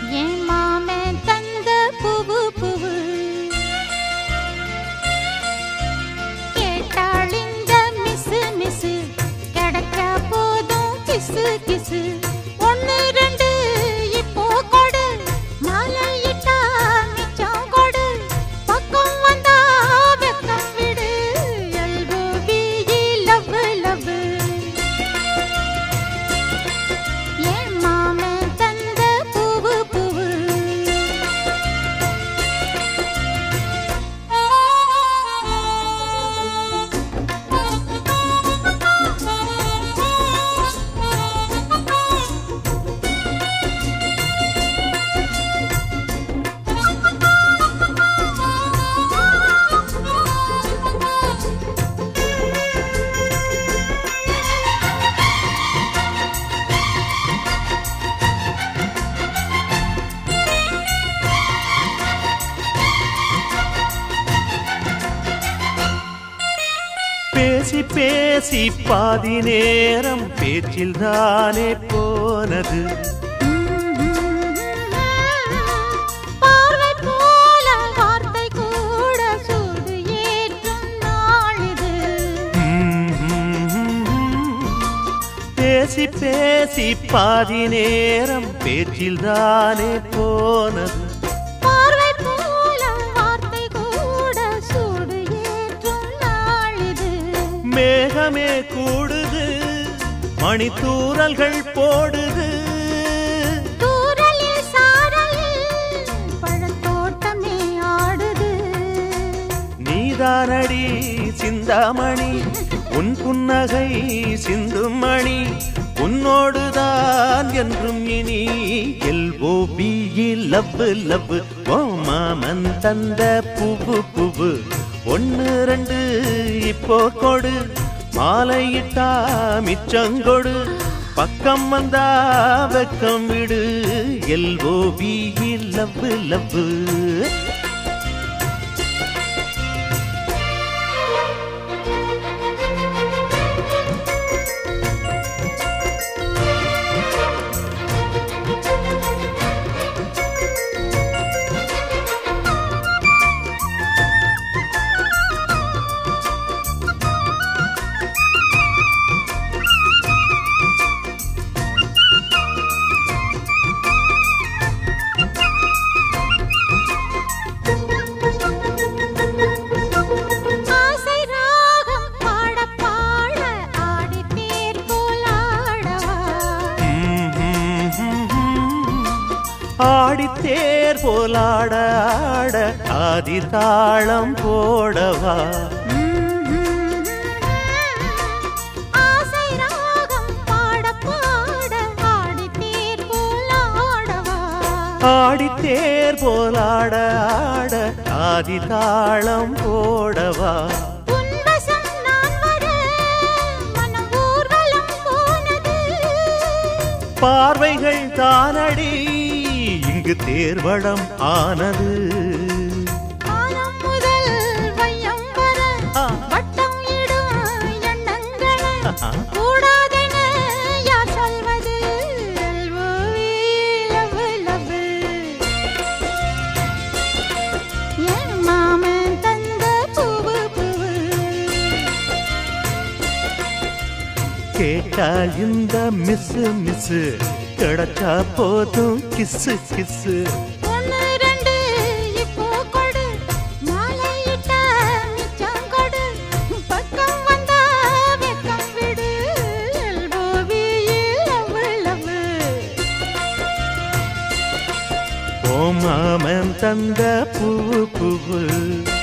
என் மாமன் தந்த பூவு பூவு கேட்டாள் இந்த மிஸ்ஸு மிஸ்ஸு கிடைச்சா போதும் கிசு கிசு ஒன்னு ரெண்டு இப்போ கொடு மாலையிட்டா மிச்சம் கொடு பக்கம் வந்தா வெக்கம் விடு எல்போவி லவ் லவ் என் மாமன் தந்த பூவு பூவு பேசி பேசி பாதி நேரம் பேச்சில் தானே போனது பார்வை போல வார்த்தை கூட சூடு ஏற்றும் நாளிது பேசி பேசி பாதி நேரம் பேச்சில் தானே போனது பார்வை போல வார்த்தை கூட சூடு ஏற்றும் நாளிது மேகமே கூடுது மணித்தூரல்கள் போடுது தூரலில் சாரலில் பழத்தோட்டமே ஆடுது நீதானடி சிந்தாமணி உன் புன்னகை சிந்தும் மணி உன்னோடுதான் என்றும் இனி எல்ஓபிஇ லவ் லவ் ஓ மாமன் தந்த பூவு பூவு ஒன்னு ரெண்டு இப்போ கொடு மாலையிட்டா மிச்சங்கொடு பக்கம் வந்தா வெக்கம் விடு எல்ஓபிஇ லவ் லவ் ஆசை ராகம் பாட பாட ஆடி தேர் போலாடவா ஆடித்தேர் போலாட ஆட ஆதி தாளம் போடவா ஆசை ராகம் பாட பாட ஆடி தேர் போலாடவா ஆடித்தேர் போலாட ஆட ஆதி தாளம் போடவா உன்வசம் நான் வர மனம் ஊர்வலம் போனது பார்வைகள் தானடி இங்கு தேர்வடம் ஆனது காலம் முதல் வையம் வர ஆ. வட்டம் இடும் எண்ணங்களை ஆஹா. கூடாதென யார் சொல்வது எல்ஓவி லவ் லவ் என் மாமன் தந்த பூவு பூவு கேட்டால் இந்த மிஸ் மிஸ் கிடைச்சா போதும் கிசு கிசு ஒன்னு ரெண்டு இப்போ கொடு மாலையிட்ட மிச்சம் கொடு பக்கம் வந்தா வெக்கம் விடு எல்ஓவி லவ் லவ் ஓ மாமன் தந்த பூவு பூவு